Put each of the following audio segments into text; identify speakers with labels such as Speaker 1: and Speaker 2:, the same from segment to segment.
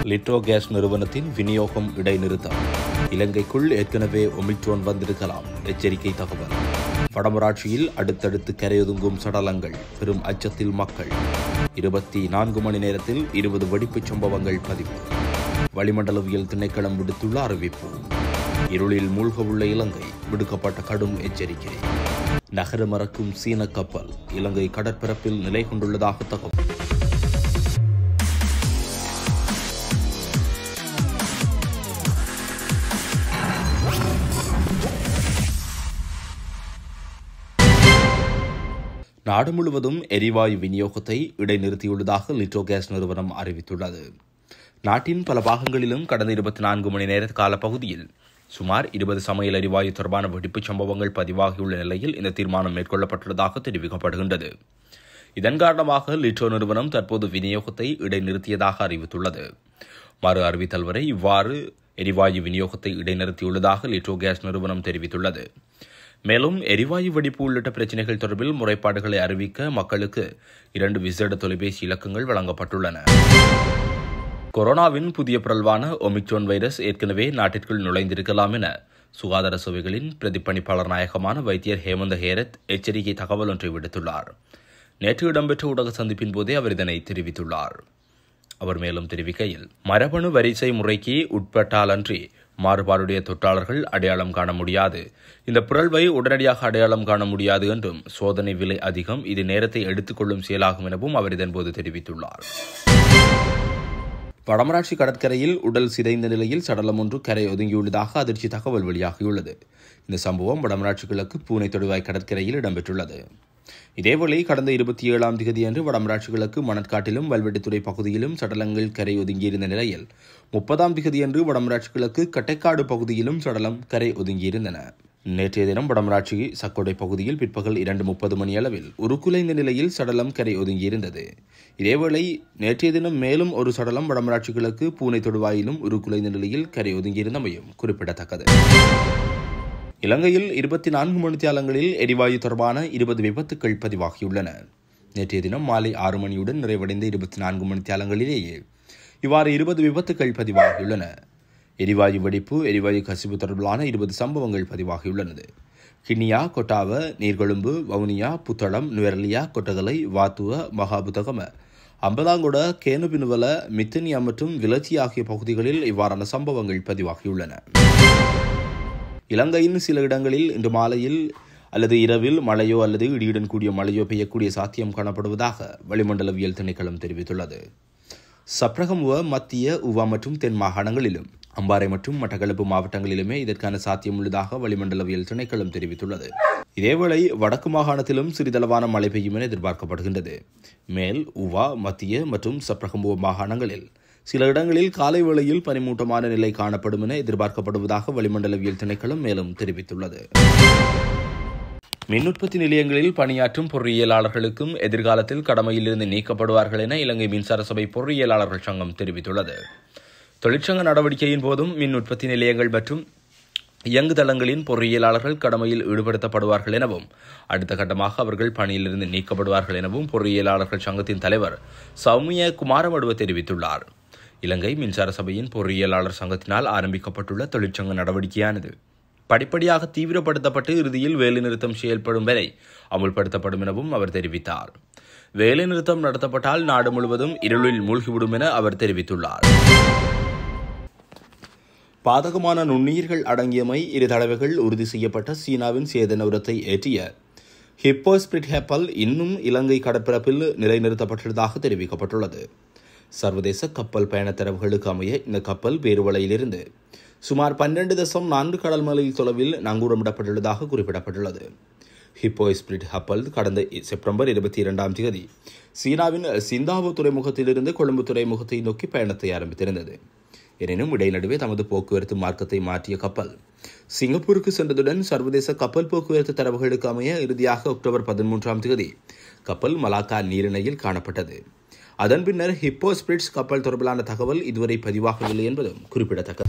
Speaker 1: Litro case நிறுவனத்தின் விநியோகம் இடைநிறுத்தம் இலங்கைக்குள் ஏற்கனவே ஒமிக்ரோன் வந்திருக்கலாம் எச்சரிக்கை தகவல் வடமராட்சியில் அடுத்தடுத்து கரையொதுங்கும் சடலங்கள் பெரும் அச்சத்தில் மக்கள் இருபத்தி நான்கு மணி நேரத்தில் இருபது வெடிப்புச் சம்பவங்கள் பதிவு வளிமண்டலவியல் திணைக்களம் விடுத்துள்ள அறிவிப்பு இருளில் மூழ்க உள்ள இலங்கை விடுக்கப்பட்ட கடும் எச்சரிக்கை நகர மறக்கும் சீன கப்பல் இலங்கை கடற்பரப்பில் நிலை கொண்டுள்ளதாக தகவல் நாடு முழுவதும் எரிவாயு விநியோகத்தை இடைநிறுத்தியுள்ளதாக லிட்ரோ கேஸ் நிறுவனம் அறிவித்துள்ளது நாட்டின் பல பாகங்களிலும் கடந்த இருபத்தி நான்கு மணி நேர கால பகுதியில் சுமார் இருபது சமையல் எரிவாயு தொடர்பான வெடிப்புச் சம்பவங்கள் பதிவாகியுள்ள நிலையில் இந்த தீர்மானம் மேற்கொள்ளப்பட்டுள்ளதாக தெரிவிக்கப்படுகின்றது இதன் காரணமாக லிட்ரோ நிறுவனம் தற்போது விநியோகத்தை இடைநிறுத்தியதாக அறிவித்துள்ளது மறு அறிவித்தல் வரை இவ்வாறு எரிவாயு விநியோகத்தை இடைநிறுத்தியுள்ளதாக லிட்ரோ கேஸ் நிறுவனம் தெரிவித்துள்ளது மேலும் எரிவாயு வெடிப்பு உள்ளிட்ட பிரச்சினைகள் தொடர்பில் முறைப்பாடுகளை அறிவிக்க மக்களுக்கு இரண்டு விசேட தொலைபேசி இலக்கங்கள் வழங்கப்பட்டுள்ளன கொரோனாவின் புதிய பிறழ்வான ஒமிக்ரோன் வைரஸ் ஏற்கனவே நாட்டிற்குள் நுழைந்திருக்கலாம் என சுகாதார சேவைகளின் பிரதிப்பணிப்பாளர் நாயகமான வைத்தியர் ஹேமந்த ஹேரத் எச்சரிக்கை தகவல் ஒன்றை விடுத்துள்ளார் நேற்று இடம்பெற்ற ஊடக சந்திப்பின் போதே அவர் இதனை தெரிவித்துள்ளார் அவர் மேலும் தெரிவிக்கையில் மரபணு வரிசை முறைக்கு உட்பட்டாலன்றி மாறுபாடுடைய தொற்றாளர்கள் அடையாளம் காண முடியாது இந்த பிறழ்வை உடனடியாக அடையாளம் காண முடியாது என்றும் சோதனை விலை அதிகம் இது நேரத்தை எடுத்துக்கொள்ளும் செயலாகும் எனவும் அவர் இதன்போது தெரிவித்துள்ளார் வடமராட்சி கடற்கரையில் உடல் சிதைந்த நிலையில் சடலம் ஒன்று கரை ஒதுங்கியுள்ளதாக அதிர்ச்சி தகவல் வெளியாகியுள்ளது இந்த சம்பவம் வடமராட்சி கிழக்கு பூனை தொடுவாய் கடற்கரையில் இடம்பெற்றுள்ளது இதேவேளை கடந்த இருபத்தி ஏழாம் தேதியன்று வடமராட்சி கிழக்கு மணற்காட்டிலும் வல்வெட்டித்துறை பகுதியிலும் சடலங்கள் கரை ஒதுங்கியிருந்த நிலையில் முப்பதாம் தேதியன்று வடமராட்சி கிழக்கு கட்டைக்காடு பகுதியிலும் சடலம் கரை ஒதுங்கியிருந்தன நேற்றைய தினம் வடமராட்சி சக்கொடை பகுதியில் பிற்பகல் இரண்டு முப்பது மணி அளவில் உருக்குலைந்த நிலையில் சடலம் கரை ஒதுங்கியிருந்தது இதேவேளை நேற்றைய தினம் மேலும் ஒரு சடலம் வடமராட்சி கிழக்கு பூனை தொடுவாயிலும் உருக்குலைந்த நிலையில் கரை ஒதுங்கியிருந்தமையும் குறிப்பிடத்தக்கது இலங்கையில் இருபத்தி நான்கு மணித்தியாலங்களில் எரிவாயு தொடர்பான இருபது விபத்துக்கள் பதிவாகியுள்ளன நேற்றைய தினம் மாலை ஆறு மணியுடன் நிறைவடைந்த இருபத்தி நான்கு மணித்தியாலங்களிலேயே இவ்வாறு இருபது விபத்துக்கள் பதிவாகியுள்ளன எரிவாயு வெடிப்பு எரிவாயு கசிவு தொடர்பிலான இருபது சம்பவங்கள் பதிவாகியுள்ளது கிண்ணியா கொட்டாவ நீர்கொழும்பு வவுனியா புத்தளம் நுவரலியா கொட்டகலை வாத்துவ மகாபுதகம அம்பலாங்கொட கேனுபினுவல மித்தனியா மற்றும் விலச்சி ஆகிய பகுதிகளில் இவ்வாறான சம்பவங்கள் பதிவாகியுள்ளன இலங்கையின் சில இடங்களில் இன்று மாலையில் அல்லது இரவில் மழையோ அல்லது இடியுடன் கூடிய மழையோ பெய்யக்கூடிய சாத்தியம் காணப்படுவதாக வளிமண்டலவியல் திணைக்களம் தெரிவித்துள்ளது சப்ரகமுவ மத்திய உவா மற்றும் தென் மாகாணங்களிலும் அம்பாறை மற்றும் மட்டக்களப்பு மாவட்டங்களிலுமே இதற்கான சாத்தியம் உள்ளதாக வளிமண்டலவியல் திணைக்களம் தெரிவித்துள்ளது இதேவேளை வடக்கு மாகாணத்திலும் சிறிதளவான மழை பெய்யும் என எதிர்பார்க்கப்படுகின்றது மேல் உவா மத்திய மற்றும் சப்ரகமுவ மாகாணங்களில் சில இடங்களில் காலை வேளையில் பனிமூட்டமான நிலை காணப்படும் என எதிர்பார்க்கப்படுவதாக வளிமண்டலவியல் திணைக்களம் மேலும் தெரிவித்துள்ளது மின் உற்பத்தி நிலையங்களில் பணியாற்றும் பொறியியலாளர்களுக்கும் எதிர்காலத்தில் கடமையிலிருந்து நீக்கப்படுவார்கள் என இலங்கை மின்சார சபை பொறியியலாளர்கள் சங்கம் தெரிவித்துள்ளது தொழிற்சங்க நடவடிக்கையின் போதும் மின் உற்பத்தி நிலையங்கள் மற்றும் இயங்குதளங்களின் பொறியியலாளர்கள் கடமையில் ஈடுபடுத்தப்படுவார்கள் எனவும் அடுத்த கட்டமாக அவர்கள் பணியிலிருந்து நீக்கப்படுவார்கள் எனவும் பொறியியலாளர்கள் சங்கத்தின் தலைவர் சௌமிய குமாரமடுவ தெரிவித்துள்ளார் இலங்கை மின்சார சபையின் பொறியியலாளர் சங்கத்தினால் ஆரம்பிக்கப்பட்டுள்ள தொழிற்சங்க நடவடிக்கையானது படிப்படியாக தீவிரப்படுத்தப்பட்டு இறுதியில் வேலைநிறுத்தம் செயல்படும் வரை அமுல்படுத்தப்படும் எனவும் அவர் தெரிவித்தார் வேலைநிறுத்தம் நடத்தப்பட்டால் நாடு முழுவதும் இருளில் மூழ்கிவிடும் என அவர் தெரிவித்துள்ளார் பாதகமான நுண்ணுயிர்கள் அடங்கியமை இரு தடவைகள் உறுதி செய்யப்பட்ட சீனாவின் சேத நிறுவனத்தை ஏற்றிய ஹிப்போஸ்பிரிட் ஹெப்பல் இன்னும் இலங்கை கடற்பரப்பில் நிலைநிறுத்தப்பட்டுள்ளதாக தெரிவிக்கப்பட்டுள்ளது சர்வதேச கப்பல் பயண தரவுகளுக்கு அமைய இந்த கப்பல் பேருவளையிலிருந்து சுமார் பன்னெண்டு தசம் நான்கு கடல் மைல் தொலைவில் நங்கூரமிடப்பட்டுள்ளதாக குறிப்பிடப்பட்டுள்ளது ஹிப்போ ஸ்பிரிட் கப்பல் கடந்த செப்டம்பர் இருபத்தி இரண்டாம் தேதி சீனாவின் சிந்தாவோ துறைமுகத்திலிருந்து கொழும்பு துறைமுகத்தை நோக்கி பயணத்தை ஆரம்பித்திருந்தது எனினும் இடைநடுவே தமது போக்குவரத்து மார்க்கத்தை மாற்றிய கப்பல் சிங்கப்பூருக்கு சென்றதுடன் சர்வதேச கப்பல் போக்குவரத்து தரவுகளுக்கு அமைய இறுதியாக அக்டோபர் பதிமூன்றாம் தேதி கப்பல் மலாக்கா நீரிணையில் காணப்பட்டது அதன் பின்னர் ஹிப்போ ஸ்பிரிட்ஸ் கப்பல் தொடர்பிலான தகவல் இதுவரை பதிவாகவில்லை என்பதும் குறிப்பிடத்தக்கது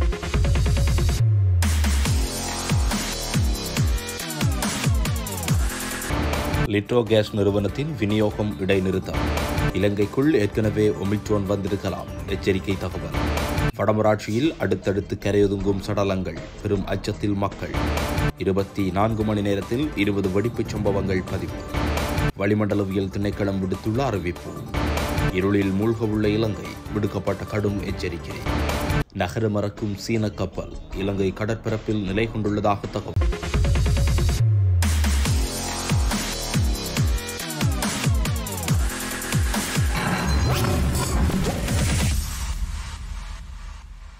Speaker 1: லிட்ரோ கேஸ் நிறுவனத்தின் விநியோகம் இடைநிறுத்தம் இலங்கைக்குள் ஏற்கனவே ஒமிக்ரோன் வந்திருக்கலாம் எச்சரிக்கை தகவல் வடமராட்சியில் அடுத்தடுத்து கரையொதுங்கும் சடலங்கள் பெரும் அச்சத்தில் மக்கள் இருபத்தி நான்கு மணி நேரத்தில் இருபது வெடிப்புச் சம்பவங்கள் பதிவு வளிமண்டலவியல் திணைக்களம் விடுத்துள்ள அறிவிப்பு இருளில் மூழ்க உள்ள இலங்கை விடுக்கப்பட்ட கடும் எச்சரிக்கை நகர மறக்கும் சீன கப்பல் இலங்கை கடற்பரப்பில் நிலை கொண்டுள்ளதாக தகவல்